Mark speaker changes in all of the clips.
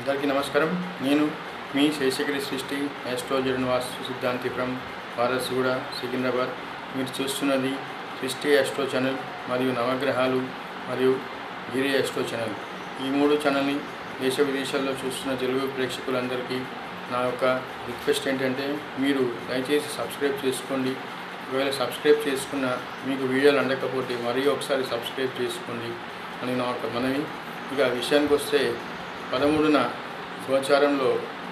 Speaker 1: అందరికీ నమస్కారం నేను మీ శేషగిరి సృష్టి ఆస్ట్రోజన్ వాస్తు సిద్ధాంతి ఫ్రమ్ వారసుగూడ సికింద్రాబాద్ మీరు చూస్తున్నది సృష్టి ఆస్ట్రో ఛానల్ మరియు నవగ్రహాలు మరియు గిరి ఆస్ట్రో ఛానల్ ఈ మూడు ఛానల్ని దేశ విదేశాల్లో చూస్తున్న తెలుగు ప్రేక్షకులందరికీ నా యొక్క రిక్వెస్ట్ ఏంటంటే మీరు దయచేసి సబ్స్క్రైబ్ చేసుకోండి ఒకవేళ సబ్స్క్రైబ్ చేసుకున్న మీకు వీడియోలు అందకపోతే మరీ ఒకసారి సబ్స్క్రైబ్ చేసుకోండి అని నా యొక్క మనవి ఇక విషయానికి వస్తే పదమూడున గోచారంలో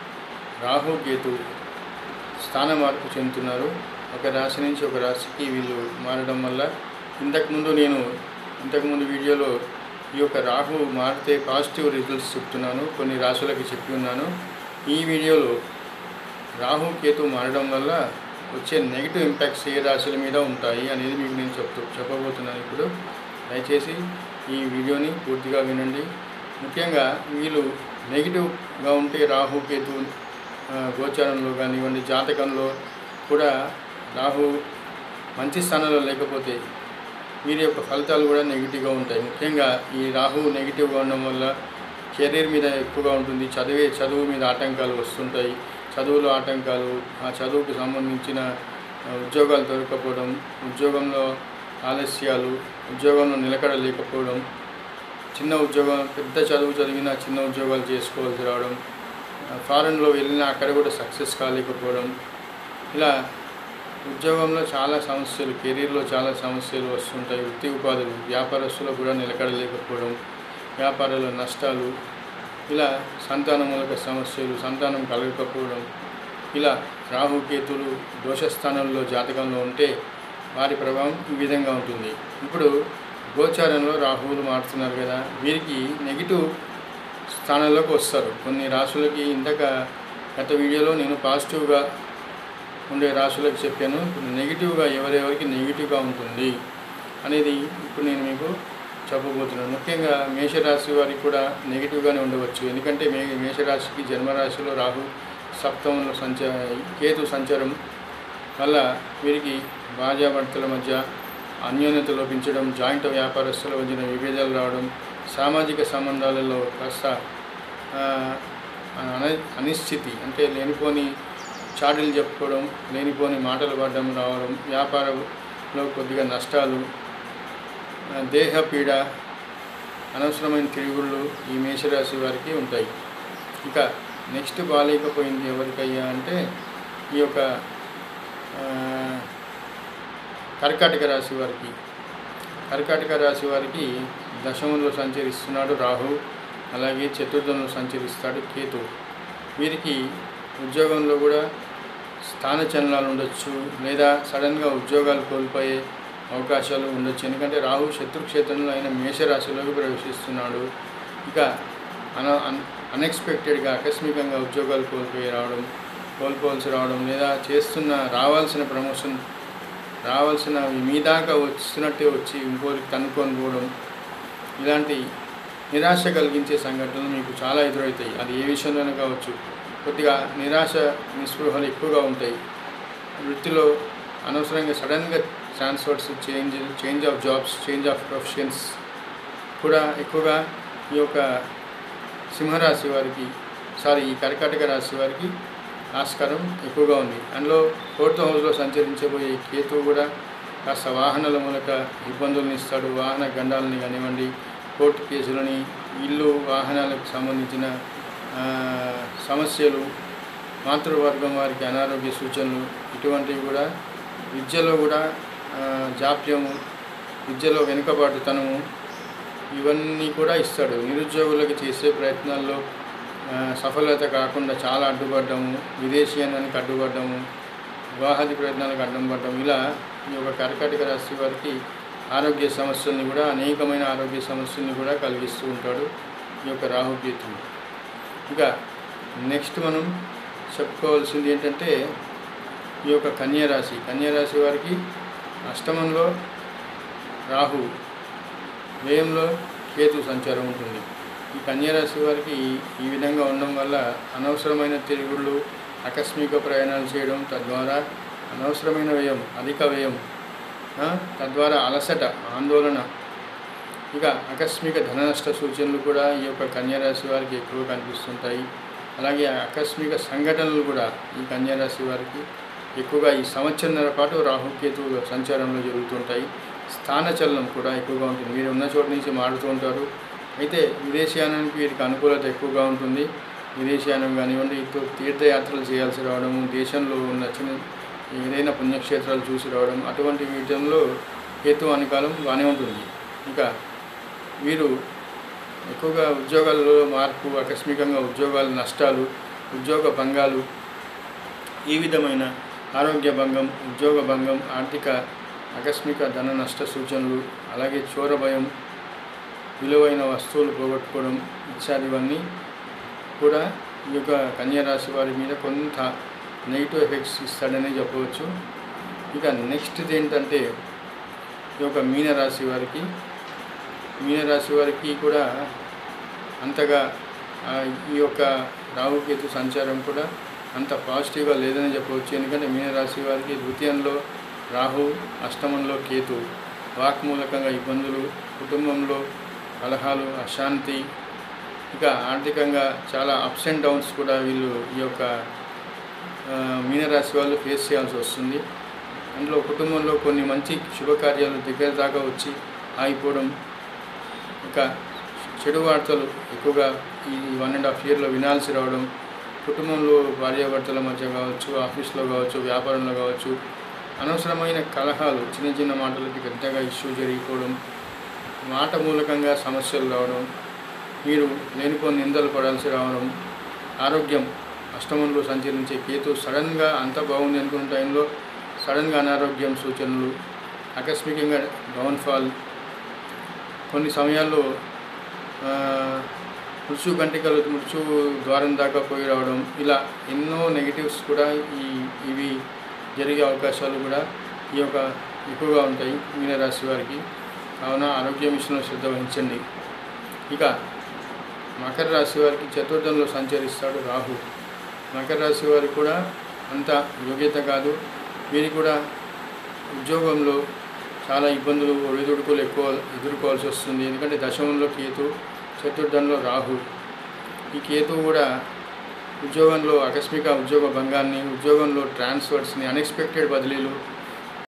Speaker 1: రాహు కేతు స్థాన మార్పు చెందుతున్నారు ఒక రాశి నుంచి ఒక రాశికి వీళ్ళు మారడం వల్ల ఇంతకుముందు నేను ఇంతకుముందు వీడియోలో ఈ యొక్క రాహు మారితే పాజిటివ్ రిజల్ట్స్ చెప్తున్నాను కొన్ని రాశులకి చెప్పి ఉన్నాను ఈ వీడియోలో రాహు కేతు మారడం వల్ల వచ్చే నెగిటివ్ ఇంపాక్ట్స్ ఏ రాశుల మీద ఉంటాయి అనేది మీకు నేను చెప్తూ చెప్పబోతున్నాను ఇప్పుడు దయచేసి ఈ వీడియోని పూర్తిగా వినండి ముఖ్యంగా వీళ్ళు నెగిటివ్గా ఉంటే రాహు కేతు ఆ, గోచారంలో కానివ్వండి జాతకంలో కూడా రాహు మంచి స్థానంలో లేకపోతే వీరి యొక్క ఫలితాలు కూడా నెగిటివ్గా ఉంటాయి ముఖ్యంగా ఈ రాహు నెగిటివ్గా ఉండడం వల్ల కెరీర్ మీద ఎక్కువగా ఉంటుంది చదివే చదువు మీద ఆటంకాలు వస్తుంటాయి చదువులో ఆటంకాలు ఆ చదువుకు సంబంధించిన ఆ, ఉద్యోగాలు దొరకపోవడం ఉద్యోగంలో ఆలస్యాలు ఉద్యోగంలో నిలకడ లేకపోవడం చిన్న ఉద్యోగం పెద్ద చదువు చదివినా చిన్న ఉద్యోగాలు చేసుకోవాల్సి రావడం ఆ, ఫారెన్లో వెళ్ళినా అక్కడ కూడా సక్సెస్ కాలేకపోవడం ఇలా ఉద్యోగంలో చాలా సమస్యలు కెరీర్లో చాలా సమస్యలు వస్తుంటాయి వృత్తి ఉపాధులు వ్యాపారస్తులు కూడా నిలకడలేకపోవడం వ్యాపారాల నష్టాలు ఇలా సంతాన మూలక సమస్యలు సంతానం కలగకపోవడం ఇలా రాహుకేతులు దోషస్థానంలో జాతకంలో ఉంటే వారి ప్రభావం ఈ విధంగా ఉంటుంది ఇప్పుడు గోచారంలో రాహువులు మారుతున్నారు కదా వీరికి నెగిటివ్ స్థానాల్లోకి వస్తారు కొన్ని రాశులకి ఇంతక గత వీడియోలో నేను పాజిటివ్గా ఉండే రాశులకు చెప్పాను ఇప్పుడు నెగిటివ్గా ఎవరెవరికి నెగిటివ్గా ఉంటుంది అనేది ఇప్పుడు నేను మీకు చెప్పబోతున్నాను ముఖ్యంగా మేషరాశి వారికి కూడా నెగిటివ్గానే ఉండవచ్చు ఎందుకంటే మే మేషరాశికి జన్మరాశిలో రాహు సప్తమంలో సంచా కేతు సంచారం వల్ల వీరికి భార్యాభర్తల మధ్య అన్యోన్యత లోపించడం జాయింట్ వ్యాపారస్తుల మధ్యన విభేదాలు రావడం సామాజిక సంబంధాలలో కాస్త ఆ, అన అనిశ్చితి అంటే లేనిపోని చాడీలు చెప్పుకోవడం లేనిపోని మాటలు పడడం రావడం వ్యాపారంలో కొద్దిగా నష్టాలు ఆ, దేహ పీడ అనవసరమైన తిరుగుళ్ళు ఈ మేషరాశి వారికి ఉంటాయి ఇక నెక్స్ట్ బాగాలేకపోయింది ఎవరికయ్యా అంటే ఈ యొక్క ఆ, కర్కాటక రాశి వారికి కర్కాటక రాశి వారికి దశమంలో సంచరిస్తున్నాడు రాహు అలాగే చతుర్థంలో సంచరిస్తాడు కేతు వీరికి ఉద్యోగంలో కూడా స్థానచలనాలు ఉండొచ్చు లేదా సడన్గా ఉద్యోగాలు కోల్పోయే అవకాశాలు ఉండొచ్చు ఎందుకంటే రాహు శత్రుక్షేత్రంలో ఆయన మేషరాశిలోకి ప్రవేశిస్తున్నాడు ఇక అన అన్ అన్ఎక్స్పెక్టెడ్గా ఆకస్మికంగా ఉద్యోగాలు కోల్పోయి రావడం కోల్పోవాల్సి రావడం లేదా చేస్తున్న రావాల్సిన ప్రమోషన్ రావాల్సిన మీ దాకా వస్తున్నట్టే వచ్చి ఇంకోరికి కనుక్కొని పోవడం ఇలాంటి నిరాశ కలిగించే సంఘటనలు మీకు చాలా ఎదురవుతాయి అది ఏ విషయంలోనే కావచ్చు కొద్దిగా నిరాశ నిస్పృహలు ఎక్కువగా ఉంటాయి వృత్తిలో అనవసరంగా సడన్గా transfers change change of jobs change of professions కూడా ఎక్కువగా ఈ యొక్క సింహరాశి వారికి సారీ ఈ కర్కాటక రాశి వారికి ఆస్కారం ఎక్కువగా ఉంది అందులో ఫోర్త్ హౌస్లో సంచరించబోయే కేతువు కూడా కాస్త వాహనాల మూలక ఇబ్బందులను ఇస్తాడు వాహన గండాలని కానివ్వండి కోర్టు కేసులని ఇల్లు వాహనాలకు సంబంధించిన ఆ, సమస్యలు మాతృవర్గం వారికి అనారోగ్య సూచనలు ఇటువంటివి కూడా విద్యలో కూడా ఆ, జాప్యము విద్యలో వెనుకబాటుతనము ఇవన్నీ కూడా ఇస్తాడు నిరుద్యోగులకు చేసే ప్రయత్నాల్లో ఆ, సఫలత కాకుండా చాలా అడ్డుపడ్డము విదేశీయానికి అడ్డుపడ్డము వివాహాది ప్రయత్నాలకు అడ్డం పడ్డం ఇలా ఈ యొక్క కర్కాటక రాశి వారికి ఆరోగ్య సమస్యల్ని కూడా అనేకమైన ఆరోగ్య సమస్యల్ని కూడా కలిగిస్తూ ఉంటాడు ఈ యొక్క రాహుకేతువు ఇక నెక్స్ట్ మనం చెప్పుకోవాల్సింది ఏంటంటే ఈ యొక్క కన్యారాశి కన్యారాశి వారికి అష్టమంలో రాహు వ్యయంలో కేతు సంచారం ఉంటుంది ఈ కన్యారాశి వారికి ఈ విధంగా ఉండడం వల్ల అనవసరమైన తిరుగుళ్ళు ఆకస్మిక ప్రయాణాలు చేయడం తద్వారా అనవసరమైన వ్యయం అధిక వ్యయం ఆ, తద్వారా అలసట ఆందోళన ఇక ఆకస్మిక ధన నష్ట సూచనలు కూడా ఈ యొక్క కన్యారాశి వారికి ఎక్కువ కనిపిస్తుంటాయి అలాగే ఆకస్మిక సంఘటనలు కూడా ఈ కన్యారాశి వారికి ఎక్కువగా ఈ సంవత్సరంన్నర పాటు రాహుకేతు సంచారంలో జరుగుతుంటాయి స్థానచలనం కూడా ఎక్కువగా ఉంటుంది మీరు ఉన్న చోటు నుంచి మారుతూ ఉంటారు అయితే విదేశీయానానికి వీరికి అనుకూలత ఎక్కువగా ఉంటుంది విదేశీయానం కానివ్వండి ఇప్పుడు తీర్థయాత్రలు చేయాల్సి రావడము దేశంలో ఉన్న చిన్న ఏదైనా పుణ్యక్షేత్రాలు చూసి రావడం అటువంటి విషయంలో కేతు అనుకాలం బాగానే ఉంటుంది ఇంకా వీరు ఎక్కువగా ఉద్యోగాల్లో మార్పు ఆకస్మికంగా ఉద్యోగాల నష్టాలు ఉద్యోగ భంగాలు ఈ విధమైన ఆరోగ్య భంగం ఉద్యోగ భంగం ఆర్థిక ఆకస్మిక ధన నష్ట సూచనలు అలాగే చోర భయం విలువైన వస్తువులు పోగొట్టుకోవడం ఇత్యాదివన్నీ కూడా ఈ యొక్క కన్యారాశి వారి మీద కొంత నెగిటివ్ ఎఫెక్ట్స్ ఇస్తాడని చెప్పవచ్చు ఇక నెక్స్ట్ ఏంటంటే ఈ యొక్క మీనరాశి వారికి మీనరాశి వారికి కూడా అంతగా ఆ, ఈ యొక్క రాహుకేతు సంచారం కూడా అంత పాజిటివ్గా లేదని చెప్పవచ్చు ఎందుకంటే మీనరాశి వారికి ద్వితీయంలో రాహు అష్టమంలో కేతు వాక్ మూలకంగా ఇబ్బందులు కుటుంబంలో కలహాలు అశాంతి ఇక ఆర్థికంగా చాలా అప్స్ అండ్ డౌన్స్ కూడా వీళ్ళు ఈ యొక్క ఆ, మీనరాశి వాళ్ళు ఫేస్ చేయాల్సి వస్తుంది అందులో కుటుంబంలో కొన్ని మంచి శుభకార్యాలు దగ్గర దాకా వచ్చి ఆగిపోవడం ఇంకా చెడు వార్తలు ఎక్కువగా ఈ వన్ అండ్ హాఫ్ ఇయర్లో వినాల్సి రావడం కుటుంబంలో భార్యాభర్తల మధ్య కావచ్చు ఆఫీస్లో కావచ్చు వ్యాపారంలో కావచ్చు అనవసరమైన కలహాలు చిన్న చిన్న మాటలకి పెద్దగా ఇష్యూ జరిగిపోవడం మాట మూలకంగా సమస్యలు రావడం మీరు లేనిపోని నిందలు పడాల్సి రావడం ఆరోగ్యం అష్టమంలో సంచరించే కేతు సడన్గా అంత బాగుంది అనుకున్న టైంలో సడన్గా అనారోగ్యం సూచనలు ఆకస్మికంగా డౌన్ఫాల్ కొన్ని సమయాల్లో ఆ, మృత్యు గంటికలు మృత్యు ద్వారం దాకా పోయి రావడం ఇలా ఎన్నో నెగిటివ్స్ కూడా ఈ ఇవి జరిగే అవకాశాలు కూడా ఈ యొక్క ఎక్కువగా ఉంటాయి మీనరాశి వారికి కావున ఆరోగ్య విషయంలో శ్రద్ధ వహించండి ఇక మకర రాశి వారికి చతుర్థంలో సంచరిస్తాడు రాహు మకర రాశి వారికి కూడా అంత యోగ్యత కాదు వీరికి కూడా ఉద్యోగంలో చాలా ఇబ్బందులు ఒడిదుడుకులు ఎక్కువ ఎదుర్కోవాల్సి వస్తుంది ఎందుకంటే దశమంలో కేతు చతుర్థంలో రాహు ఈ కేతు కూడా ఉద్యోగంలో ఆకస్మిక ఉద్యోగ భంగాన్ని ఉద్యోగంలో ట్రాన్స్ఫర్స్ని అన్ఎక్స్పెక్టెడ్ బదిలీలు